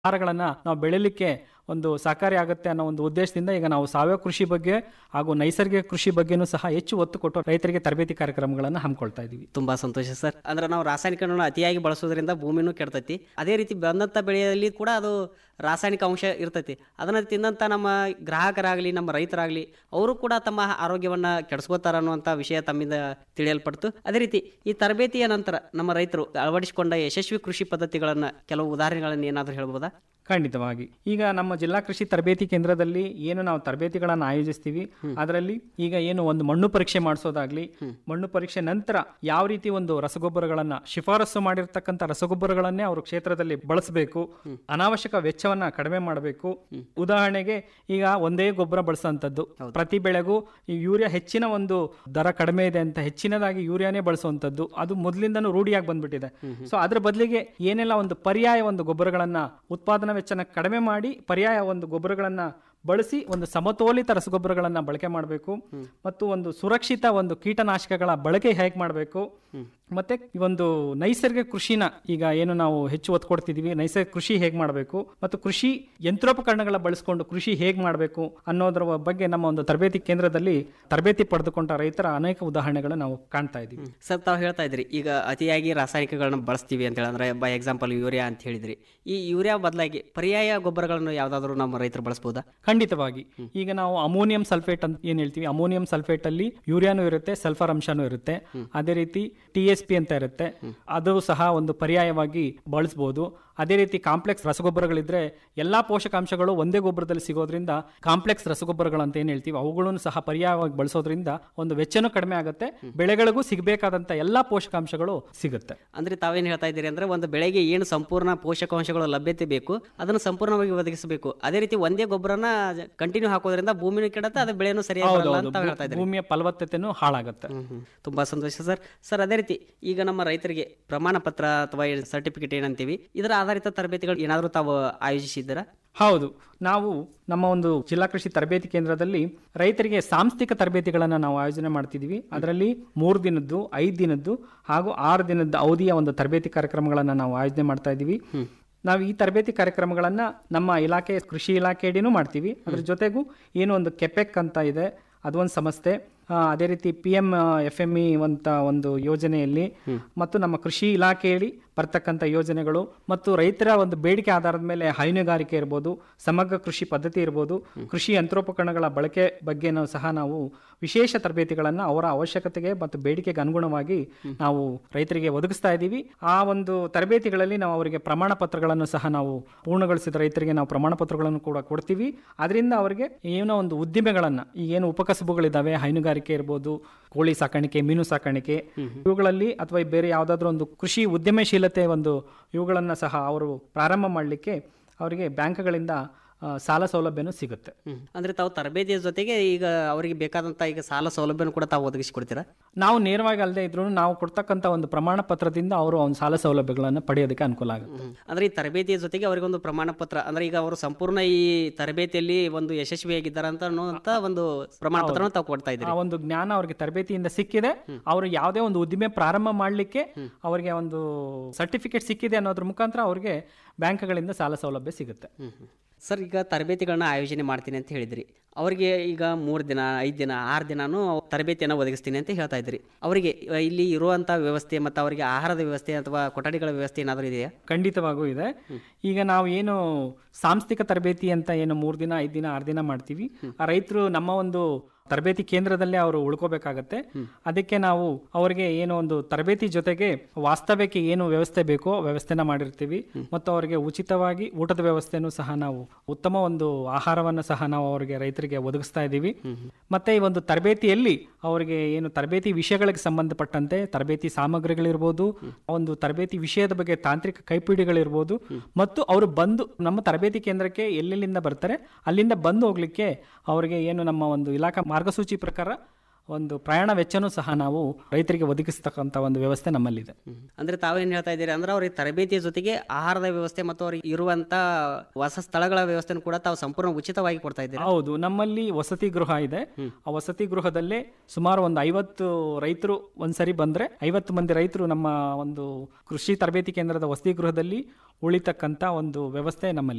ಆಹಾರಗಳನ್ನು ನಾವು ಬೆಳಿಲಿಕ್ಕೆ ಒಂದು ಸಹಕಾರಿ ಆಗುತ್ತೆ ಅನ್ನೋ ಒಂದು ಉದ್ದೇಶದಿಂದ ಈಗ ನಾವು ಸಾವಯವ ಕೃಷಿ ಬಗ್ಗೆ ಹಾಗೂ ನೈಸರ್ಗಿಕ ಕೃಷಿ ಬಗ್ಗೆನೂ ಸಹ ಹೆಚ್ಚು ಒತ್ತು ಕೊಟ್ಟು ರೈತರಿಗೆ ತರಬೇತಿ ಕಾರ್ಯಕ್ರಮಗಳನ್ನು ಹಮ್ಮಿಕೊಳ್ತಾ ಇದ್ದೀವಿ ತುಂಬಾ ಸಂತೋಷ ಸರ್ ಅಂದ್ರೆ ನಾವು ರಾಸಾಯನಿಕಗಳನ್ನು ಅತಿಯಾಗಿ ಬಳಸೋದ್ರಿಂದ ಭೂಮಿನೂ ಕೆಡ್ತೈತಿ ಅದೇ ರೀತಿ ಬಂದಂಥ ಬೆಳೆಯಲ್ಲಿ ಕೂಡ ಅದು ರಾಸಾಯನಿಕ ಅಂಶ ಇರ್ತೈತಿ ಅದನ್ನ ತಿಂದಂಥ ನಮ್ಮ ಗ್ರಾಹಕರಾಗಲಿ ನಮ್ಮ ರೈತರಾಗಲಿ ಅವರು ಕೂಡ ತಮ್ಮ ಆರೋಗ್ಯವನ್ನ ಕೆಡಿಸ್ಕೋತಾರ ಅನ್ನುವಂಥ ವಿಷಯ ತಮ್ಮಿಂದ ತಿಳಿಯಲ್ಪಡ್ತು ಅದೇ ರೀತಿ ಈ ತರಬೇತಿಯ ನಂತರ ನಮ್ಮ ರೈತರು ಅಳವಡಿಸಿಕೊಂಡ ಯಶಸ್ವಿ ಕೃಷಿ ಪದ್ಧತಿಗಳನ್ನ ಕೆಲವು ಉದಾಹರಣೆಗಳನ್ನು ಏನಾದರೂ ಹೇಳ್ಬೋದಾ ಖಂಡಿತವಾಗಿ ಈಗ ನಮ್ಮ ಜಿಲ್ಲಾ ಕೃಷಿ ತರಬೇತಿ ಕೇಂದ್ರದಲ್ಲಿ ಏನು ನಾವು ತರಬೇತಿಗಳನ್ನು ಆಯೋಜಿಸ್ತೀವಿ ಅದರಲ್ಲಿ ಈಗ ಏನು ಒಂದು ಮಣ್ಣು ಪರೀಕ್ಷೆ ಮಾಡಿಸೋದಾಗ್ಲಿ ಮಣ್ಣು ಪರೀಕ್ಷೆ ನಂತರ ಯಾವ ರೀತಿ ಒಂದು ರಸಗೊಬ್ಬರಗಳನ್ನ ಶಿಫಾರಸು ಮಾಡಿರ್ತಕ್ಕಂಥ ರಸಗೊಬ್ಬರಗಳನ್ನೇ ಅವರು ಕ್ಷೇತ್ರದಲ್ಲಿ ಬಳಸಬೇಕು ಅನಾವಶ್ಯಕ ವೆಚ್ಚವನ್ನ ಕಡಿಮೆ ಮಾಡಬೇಕು ಉದಾಹರಣೆಗೆ ಈಗ ಒಂದೇ ಗೊಬ್ಬರ ಬಳಸುವಂಥದ್ದು ಪ್ರತಿ ಬೆಳೆಗೂ ಈ ಯೂರಿಯಾ ಹೆಚ್ಚಿನ ಒಂದು ದರ ಕಡಿಮೆ ಇದೆ ಅಂತ ಹೆಚ್ಚಿನದಾಗಿ ಯೂರಿಯಾನೇ ಬಳಸುವಂಥದ್ದು ಅದು ಮೊದಲಿಂದನೂ ರೂಢಿಯಾಗಿ ಬಂದ್ಬಿಟ್ಟಿದೆ ಸೊ ಅದ್ರ ಬದಲಿಗೆ ಏನೆಲ್ಲ ಒಂದು ಪರ್ಯಾಯ ಒಂದು ಗೊಬ್ಬರಗಳನ್ನ ಉತ್ಪಾದನಾ ವೆಚ್ಚನ ಕಡಿಮೆ ಮಾಡಿ ಪರ್ಯಾಯ ಒಂದು ಗೊಬ್ಬರಗಳನ್ನ ಬಳಸಿ ಒಂದು ಸಮತೋಲಿತ ರಸಗೊಬ್ಬರಗಳನ್ನ ಬಳಕೆ ಮಾಡಬೇಕು ಮತ್ತು ಒಂದು ಸುರಕ್ಷಿತ ಒಂದು ಕೀಟನಾಶಕಗಳ ಬಳಕೆ ಹೇಗೆ ಮಾಡಬೇಕು ಮತ್ತೆ ಈ ಒಂದು ನೈಸರ್ಗಿಕ ಕೃಷಿನ ಈಗ ಏನು ನಾವು ಹೆಚ್ಚು ಒತ್ತು ಕೊಡ್ತಿದೀವಿ ನೈಸರ್ಗಿಕ ಕೃಷಿ ಹೇಗೆ ಮಾಡಬೇಕು ಮತ್ತು ಕೃಷಿ ಯಂತ್ರೋಪಕರಣಗಳ ಬಳಸ್ಕೊಂಡು ಕೃಷಿ ಹೇಗೆ ಮಾಡಬೇಕು ಅನ್ನೋದ್ರ ಬಗ್ಗೆ ನಮ್ಮ ಒಂದು ತರಬೇತಿ ಕೇಂದ್ರದಲ್ಲಿ ತರಬೇತಿ ಪಡೆದುಕೊಂಡ ರೈತರ ಅನೇಕ ಉದಾಹರಣೆಗಳನ್ನು ನಾವು ಕಾಣ್ತಾ ಇದ್ದೀವಿ ಸರ್ ತಾವು ಹೇಳ್ತಾ ಇದ್ರಿ ಈಗ ಅತಿಯಾಗಿ ರಾಸಾಯನಿಕಗಳನ್ನ ಬಳಸ್ತೀವಿ ಅಂತ ಹೇಳಿದ್ರೆ ಬೈ ಎಕ್ಸಾಂಪಲ್ ಯೂರಿಯಾ ಅಂತ ಹೇಳಿದ್ರಿ ಈ ಯೂರಿಯಾ ಬದಲಾಗಿ ಪರ್ಯಾಯ ಗೊಬ್ಬರಗಳನ್ನು ಯಾವ್ದಾದ್ರು ನಮ್ಮ ರೈತರು ಬಳಸ್ಬೋದಾ ಖಂಡಿತವಾಗಿ ಈಗ ನಾವು ಅಮೋನಿಯಂ ಸಲ್ಫೇಟ್ ಅಂತ ಏನ್ ಹೇಳ್ತೀವಿ ಅಮೋನಿಯಂ ಸಲ್ಫೇಟ್ ಅಲ್ಲಿ ಯೂರಿಯಾನು ಇರುತ್ತೆ ಸಲ್ಫರ್ ಅಂಶನೂ ಇರುತ್ತೆ ಅದೇ ರೀತಿ ಟಿ ಎಸ್ ಪಿ ಅಂತ ಇರುತ್ತೆ ಅದು ಸಹ ಒಂದು ಪರ್ಯಾಯವಾಗಿ ಬಳಸಬಹುದು ಅದೇ ರೀತಿ ಕಾಂಪ್ಲೆಕ್ಸ್ ರಸಗೊಬ್ಬರಗಳಿದ್ರೆ ಎಲ್ಲಾ ಪೋಷಕಾಂಶಗಳು ಒಂದೇ ಗೊಬ್ಬರದಲ್ಲಿ ಸಿಗೋದ್ರಿಂದ ಕಾಂಪ್ಲೆಕ್ಸ್ ರಸಗೊಬ್ಬರಗಳು ಅಂತ ಏನ್ ಹೇಳ್ತೀವಿ ಅವುಗಳನ್ನು ಸಹ ಪರ್ಯಾಯವಾಗಿ ಬಳಸೋದ್ರಿಂದ ಒಂದು ವೆಚ್ಚನೂ ಕಡಿಮೆ ಆಗುತ್ತೆ ಬೆಳೆಗಳಿಗೂ ಸಿಗಬೇಕಾದಂತ ಎಲ್ಲಾ ಪೋಷಕಾಂಶಗಳು ಸಿಗುತ್ತೆ ಅಂದ್ರೆ ತಾವೇನು ಹೇಳ್ತಾ ಇದ್ದೀರಿ ಅಂದ್ರೆ ಒಂದು ಬೆಳೆಗೆ ಏನು ಸಂಪೂರ್ಣ ಪೋಷಕಾಂಶಗಳು ಲಭ್ಯತೆ ಬೇಕು ಅದನ್ನು ಸಂಪೂರ್ಣವಾಗಿ ಒದಗಿಸಬೇಕು ಅದೇ ರೀತಿ ಒಂದೇ ಗೊಬ್ಬರನ ಕಂಟಿನ್ಯೂ ಹಾಕೋದ್ರಿಂದ ಭೂಮಿನೂ ಕೆಡತ್ತೆ ಅದು ಬೆಳೆನೂ ಸರಿಯಾಗಿ ಬರಲ್ಲ ಅಂತ ತಾವು ಹೇಳ್ತಾ ಇದ್ದೀರಿ ಭೂಮಿಯ ಫಲವತ್ತತೆನೂ ಹಾಳಾಗುತ್ತೆ ಹ್ಮ್, ಹ್ಮ್. ತುಂಬಾ ಸಂತೋಷ ಸರ್ ಸರ್ ಅದೇ ರೀತಿ ಈಗ ನಮ್ಮ ರೈತರಿಗೆ ಪ್ರಮಾಣ ಪತ್ರ ಅಥವಾ ಸರ್ಟಿಫಿಕೇಟ್ ಏನಂತೀವಿ ಇದರ ಆಧಾರಿತ ತರಬೇತಿಗಳು ಏನಾದರೂ ತಾವು ಆಯೋಜಿಸಿದ್ದೀರಾ ಹೌದು ನಾವು ನಮ್ಮ ಒಂದು ಜಿಲ್ಲಾ ಕೃಷಿ ತರಬೇತಿ ಕೇಂದ್ರದಲ್ಲಿ ರೈತರಿಗೆ ಸಾಂಸ್ಥಿಕ ತರಬೇತಿಗಳನ್ನು ನಾವು ಆಯೋಜನೆ ಮಾಡ್ತಿದ್ದೀವಿ ಅದರಲ್ಲಿ ಮೂರು ದಿನದ್ದು ಐದು ದಿನದ್ದು ಹಾಗೂ ಆರು ದಿನದ ಅವಧಿಯ ಒಂದು ತರಬೇತಿ ಕಾರ್ಯಕ್ರಮಗಳನ್ನು ನಾವು ಆಯೋಜನೆ ಮಾಡ್ತಾ ಇದ್ದೀವಿ ನಾವು ಈ ತರಬೇತಿ ಕಾರ್ಯಕ್ರಮಗಳನ್ನು ನಮ್ಮ ಇಲಾಖೆ ಕೃಷಿ ಇಲಾಖೆ ಅಡಿನೂ ಮಾಡ್ತೀವಿ ಅದ್ರ ಜೊತೆಗೂ ಏನು ಒಂದು ಕೆಪೆಕ್ ಅಂತ ಇದೆ ಅದೊಂದು ಸಂಸ್ಥೆ ಆ, ಅದೇ ರೀತಿ P M F M E ಅಂತ ಒಂದು ಯೋಜನೆಯಲ್ಲಿ ಮತ್ತು ನಮ್ಮ ಕೃಷಿ ಇಲಾಖೆಯಲ್ಲಿ ಬರ್ತಕ್ಕಂಥ ಯೋಜನೆಗಳು ಮತ್ತು ರೈತರ ಒಂದು ಬೇಡಿಕೆ ಆಧಾರದ ಮೇಲೆ ಹೈನುಗಾರಿಕೆ ಇರ್ಬೋದು ಸಮಗ್ರ ಕೃಷಿ ಪದ್ಧತಿ ಇರ್ಬೋದು ಕೃಷಿ ಯಂತ್ರೋಪಕರಣಗಳ ಬಳಕೆ ಬಗ್ಗೆನೂ ಸಹ ನಾವು ವಿಶೇಷ ತರಬೇತಿಗಳನ್ನು ಅವರ ಅವಶ್ಯಕತೆಗೆ ಮತ್ತು ಬೇಡಿಕೆಗೆ ಅನುಗುಣವಾಗಿ ನಾವು ರೈತರಿಗೆ ಒದಗಿಸ್ತಾ ಇದ್ದೀವಿ ಆ ಒಂದು ತರಬೇತಿಗಳಲ್ಲಿ ನಾವು ಅವರಿಗೆ ಪ್ರಮಾಣ ಪತ್ರಗಳನ್ನು ಸಹ ನಾವು ಪೂರ್ಣಗೊಳಿಸಿದ ರೈತರಿಗೆ ನಾವು ಪ್ರಮಾಣ ಪತ್ರಗಳನ್ನು ಕೂಡ ಕೊಡ್ತೀವಿ ಅದರಿಂದ ಅವರಿಗೆ ಏನೋ ಒಂದು ಉದ್ದಿಮೆಗಳನ್ನ ಈ ಏನು ಉಪಕಸಬುಗಳಿದ್ದಾವೆ ಹೈನುಗಾರಿಕೆ ಇರ್ಬೋದು ಕೋಳಿ ಸಾಕಾಣಿಕೆ ಮೀನು ಸಾಕಾಣಿಕೆ ಇವುಗಳಲ್ಲಿ ಅಥವಾ ಬೇರೆ ಯಾವುದಾದ್ರೂ ಒಂದು ಕೃಷಿ ಉದ್ಯಮಶೀಲತೆ ಒಂದು ಇವುಗಳನ್ನು ಸಹ ಅವರು ಪ್ರಾರಂಭ ಮಾಡಲಿಕ್ಕೆ ಅವರಿಗೆ ಬ್ಯಾಂಕ್ಗಳಿಂದ ಆ, ಸಾಲ ಸೌಲಭ್ಯನೂ ಸಿಗುತ್ತೆ ಅಂದ್ರೆ ತಾವು ತರಬೇತಿಯ ಜೊತೆಗೆ ಈಗ ಅವರಿಗೆ ಬೇಕಾದಂತ ಈಗ ಸಾಲ ಸೌಲಭ್ಯನೂ ಕೂಡ ತಾವು ಒದಗಿಸಿಕೊಡ್ತೀರಾ ನಾವು ನೇರವಾಗಿ ಅಲ್ಲದೆ ಇದ್ರೂ ನಾವು ಕೊಡ್ತಕ್ಕಂಥ ಒಂದು ಪ್ರಮಾಣ ಪತ್ರದಿಂದ ಅವರು ಒಂದು ಸಾಲ ಸೌಲಭ್ಯಗಳನ್ನು ಪಡೆಯೋದಕ್ಕೆ ಅನುಕೂಲ ಆಗುತ್ತೆ ಅಂದ್ರೆ ಈ ತರಬೇತಿಯ ಜೊತೆಗೆ ಅವರಿಗೊಂದು ಪ್ರಮಾಣ ಪತ್ರ ಅಂದ್ರೆ ಈಗ ಅವರು ಸಂಪೂರ್ಣ ಈ ತರಬೇತಿಯಲ್ಲಿ ಒಂದು ಯಶಸ್ವಿಯಾಗಿದ್ದಾರೆ ಅಂತ ಅನ್ನುವಂತ ಒಂದು ಪ್ರಮಾಣ ಪತ್ರವನ್ನು ತಾವು ಕೊಡ್ತಾ ಇದ್ದೀರಿ ಆ ಒಂದು ಜ್ಞಾನ ಅವ್ರಿಗೆ ತರಬೇತಿಯಿಂದ ಸಿಕ್ಕಿದೆ ಅವರು ಯಾವುದೇ ಒಂದು ಉದ್ದಿಮೆ ಪ್ರಾರಂಭ ಮಾಡಲಿಕ್ಕೆ ಅವರಿಗೆ ಒಂದು ಸರ್ಟಿಫಿಕೇಟ್ ಸಿಕ್ಕಿದೆ ಅನ್ನೋದ್ರ ಮುಖಾಂತರ ಅವರಿಗೆ ಬ್ಯಾಂಕ್ಗಳಿಂದ ಸಾಲ ಸೌಲಭ್ಯ ಸಿಗುತ್ತೆ ಸರ್ ಈಗ ತರಬೇತಿಗಳನ್ನ ಆಯೋಜನೆ ಮಾಡ್ತೀನಿ ಅಂತ ಹೇಳಿದ್ರಿ ಅವರಿಗೆ ಈಗ ಮೂರು ದಿನ ಐದು ದಿನ ಆರು ದಿನಾನು ತರಬೇತಿಯನ್ನು ಒದಗಿಸ್ತೀನಿ ಅಂತ ಹೇಳ್ತಾ ಇದ್ರಿ ಅವರಿಗೆ ಇಲ್ಲಿ ಇರುವಂಥ ವ್ಯವಸ್ಥೆ ಮತ್ತು ಅವರಿಗೆ ಆಹಾರದ ವ್ಯವಸ್ಥೆ ಅಥವಾ ಕೊಠಡಿಗಳ ವ್ಯವಸ್ಥೆ ಏನಾದರೂ ಇದೆಯಾ ಖಂಡಿತವಾಗೂ ಇದೆ ಈಗ ನಾವು ಏನು ಸಾಂಸ್ಥಿಕ ತರಬೇತಿ ಅಂತ ಏನು ಮೂರು ದಿನ ಐದು ದಿನ ಆರು ದಿನ ಮಾಡ್ತೀವಿ ಆ ರೈತರು ನಮ್ಮ ಒಂದು ತರಬೇತಿ ಕೇಂದ್ರದಲ್ಲೇ ಅವರು ಉಳ್ಕೋಬೇಕಾಗತ್ತೆ ಅದಕ್ಕೆ ನಾವು ಅವರಿಗೆ ಏನು ಒಂದು ತರಬೇತಿ ಜೊತೆಗೆ ವಾಸ್ತವ್ಯಕ್ಕೆ ಏನು ವ್ಯವಸ್ಥೆ ಬೇಕೋ ವ್ಯವಸ್ಥೆನ ಮಾಡಿರ್ತೀವಿ ಮತ್ತು ಅವರಿಗೆ ಉಚಿತವಾಗಿ ಊಟದ ವ್ಯವಸ್ಥೆನೂ ಸಹ ನಾವು ಉತ್ತಮ ಒಂದು ಆಹಾರವನ್ನು ಸಹ ನಾವು ಅವರಿಗೆ ರೈತರಿಗೆ ಒದಗಿಸ್ತಾ ಇದ್ದೀವಿ ಮತ್ತೆ ಈ ಒಂದು ತರಬೇತಿಯಲ್ಲಿ ಅವರಿಗೆ ಏನು ತರಬೇತಿ ವಿಷಯಗಳಿಗೆ ಸಂಬಂಧಪಟ್ಟಂತೆ ತರಬೇತಿ ಸಾಮಗ್ರಿಗಳಿರ್ಬೋದು ಒಂದು ತರಬೇತಿ ವಿಷಯದ ಬಗ್ಗೆ ತಾಂತ್ರಿಕ ಕೈಪಿಡಿಗಳಿರ್ಬೋದು ಮತ್ತು ಅವರು ಬಂದು ನಮ್ಮ ತರಬೇತಿ ಕೇಂದ್ರಕ್ಕೆ ಎಲ್ಲೆಲ್ಲಿಂದ ಬರ್ತಾರೆ ಅಲ್ಲಿಂದ ಬಂದು ಹೋಗ್ಲಿಕ್ಕೆ ಅವರಿಗೆ ಏನು ನಮ್ಮ ಒಂದು ಇಲಾಖಾ ಮಾರ್ಗಸೂಚಿ ಪ್ರಕಾರ ಒಂದು ಪ್ರಯಾಣ ವೆಚ್ಚನೂ ಸಹ ನಾವು ರೈತರಿಗೆ ಒದಗಿಸ್ತಕ್ಕಂಥ ಒಂದು ವ್ಯವಸ್ಥೆ ನಮ್ಮಲ್ಲಿದೆ ಅಂದ್ರೆ ತಾವೇನು ಹೇಳ್ತಾ ಇದ್ದೀರಿ ಅಂದ್ರೆ ಅವ್ರಿಗೆ ತರಬೇತಿಯ ಜೊತೆಗೆ ಆಹಾರದ ವ್ಯವಸ್ಥೆ ಮತ್ತು ಅವ್ರಿಗೆ ಇರುವಂತ ವಾಸ ಸ್ಥಳಗಳ ವ್ಯವಸ್ಥೆನೂ ಕೂಡ ತಾವು ಸಂಪೂರ್ಣ ಉಚಿತವಾಗಿ ಕೊಡ್ತಾ ಇದ್ದೀರಾ ಹೌದು ನಮ್ಮಲ್ಲಿ ವಸತಿ ಗೃಹ ಇದೆ ಆ ವಸತಿ ಗೃಹದಲ್ಲೇ ಸುಮಾರು ಒಂದು ಐವತ್ತು ರೈತರು ಒಂದ್ಸರಿ ಬಂದ್ರೆ ಐವತ್ತು ಮಂದಿ ರೈತರು ನಮ್ಮ ಒಂದು ಕೃಷಿ ತರಬೇತಿ ಕೇಂದ್ರದ ವಸತಿ ಗೃಹದಲ್ಲಿ ಉಳಿತಕ್ಕಂಥ ಒಂದು ವ್ಯವಸ್ಥೆ ನಮ್ಮಲ್ಲಿ